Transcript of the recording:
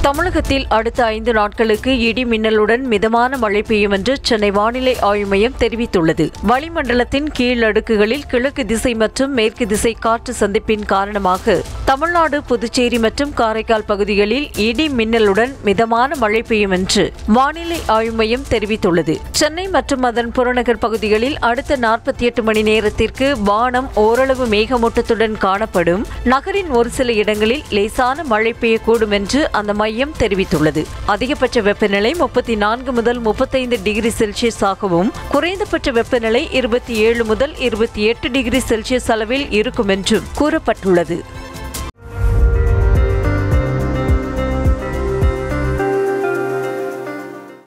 தமிழகத்தில் அடுத்த ஐந்து நாட்களுக்கு இடி மின்னலுடன் மிதமான மழை பெய்யும் என்று சென்னை வானிலை ஆய்வு மையம் தெரிவித்துள்ளது வளிமண்டலத்தின் கீழ் அடுக்குகளில் கிழக்கு திசை மற்றும் மேற்கு திசை காற்று சந்திப்பின் காரணமாக தமிழ்நாடு புதுச்சேரி மற்றும் காரைக்கால் பகுதிகளில் இடி மின்னலுடன் மிதமான மழை பெய்யும் என்று வானிலை ஆய்வு மையம் தெரிவித்துள்ளது சென்னை மற்றும் அதன் புறநகர் பகுதிகளில் அடுத்த நாற்பத்தி எட்டு மணி நேரத்திற்கு வானம் ஓரளவு மேகமூட்டத்துடன் காணப்படும் நகரின் ஒரு சில இடங்களில் லேசான மழை பெய்யக்கூடும் என்று அந்த மையம் தெரிவித்துள்ளது அதிகபட்ச வெப்பநிலை முப்பத்தி நான்கு முதல் முப்பத்தைந்து டிகிரி செல்சியஸ் ஆகவும் குறைந்தபட்ச வெப்பநிலை இருபத்தி ஏழு முதல் இருபத்தி எட்டு டிகிரி செல்சியஸ் அளவில் இருக்கும் என்றும் கூறப்பட்டுள்ளது